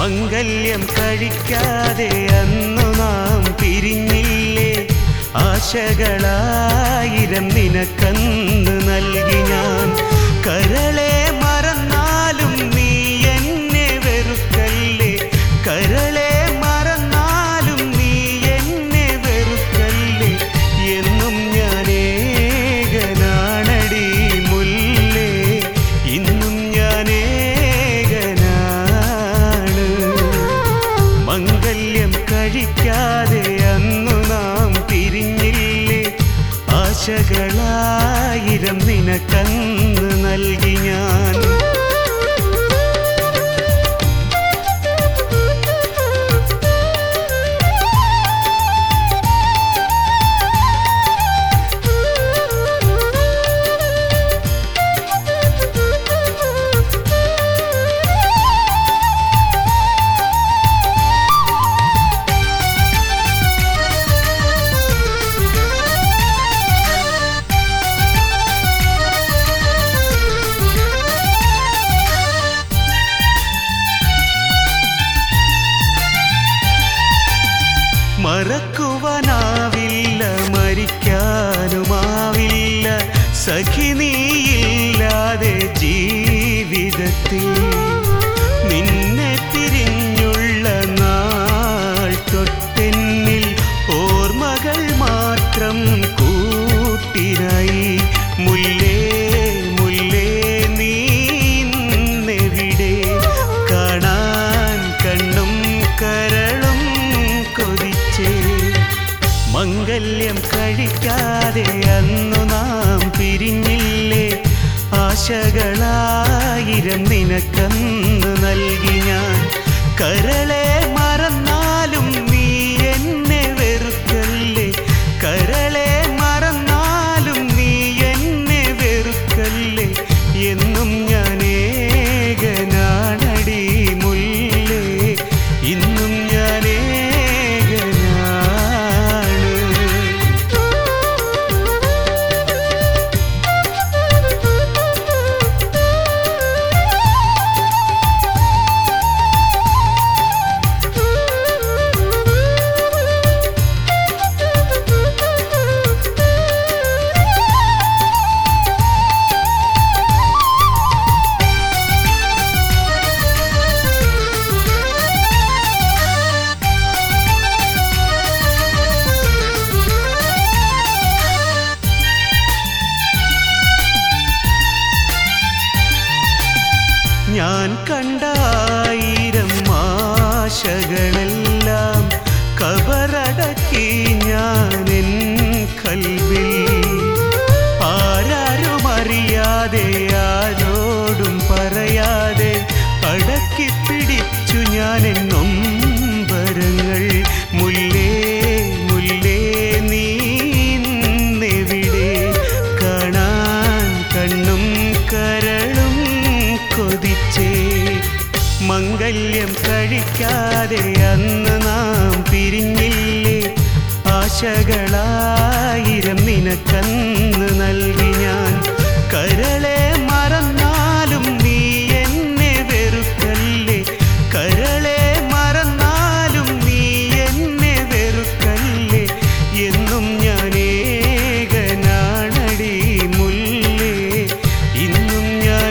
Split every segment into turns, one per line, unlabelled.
മംഗല്യം കഴിക്കാതെ അന്നു നാം പിരിഞ്ഞില്ലേ ആശകളായിരം നിനക്കന്ന് നൽകി ഞാൻ കരളെ മറന്നാലും നീ എന്നെ വെറുക്കല്ലേ കരളെ മറന്നാലും നീ എന്നെ വെറുക്കല്ലേ എന്നും ഞാൻ ഏകനാണടി മുല്ലേ ഇന്നും ഞാൻ ഏകനാണ് മംഗല്യം കഴിക്കാതെ അന്നു നാം പിരിഞ്ഞില്ലേ ആശകളായിരം നിനക്കന്ന് നൽകി ഞാൻ മറക്കുവാനാവില്ല മരിക്കാനുമാവില്ല സഖി നീയില്ലാതെ ജീവിതത്തിൽ നിന്നെ പിരിഞ്ഞുള്ള നാൾ തൊട്ടെന്നിൽ ഓർമ്മകൾ മാത്രം കൂട്ടിനായി മുല്ലേ മുല്ലേ നീ ഇന്നെവിടെ കാണാൻ കണ്ണും കരളും കൊതിച്ചേ മംഗല്യം കഴിക്കാതെ അന്നു നാം പിരിഞ്ഞില്ലേ ആശകളായിരം നിനക്കന്ന് നൽകി ഞാൻ കരളെ മറന്നാലും നീ എന്നെ വെറുക്കല്ലേ കരളെ മറന്നാലും നീ എന്നെ വെറുക്കല്ലേ എന്നും ഞാൻ ഏകനാണടി മുല്ലേ ഇന്നും ഞാൻ ഏകനാണ് ഞാൻ കണ്ട ആയിരം ആശകളെല്ലാം കബറടക്കി ഞാൻ എൻ കൽവിൽ ആരാരും അറിയാതെ ആരോടും പറയാതെ അടക്കി പിടിച്ചു ഞാൻ എൻ നൊമ്പരങ്ങൾ മുല്ലേ മുല്ലേ നീ ഇന്നെവിടെ കാണാൻ കണ്ണും കരളും കൊതിച്ചേ മംഗല്യം കഴിക്കാതെ അന്ന് നാം പിരിഞ്ഞില്ലേ ആശകളായിരം നിനക്കന്ന് നൽകി ഞാൻ കരളെ മറന്നാലും നീ എന്നെ വെറുക്കല്ലേ കരളെ മറന്നാലും നീ എന്നെ വെറുക്കല്ലേ എന്നും ഞാൻ ഏകനാണടി മുല്ലേ ഇന്നും ഞാൻ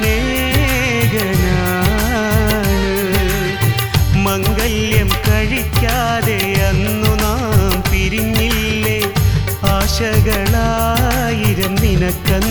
ഏകനാണ് മംഗല്യം കഴിക്കാതെ അന്നു നാം പിരിഞ്ഞില്ലേ ആശകളായിരം നിനക്കന്ന്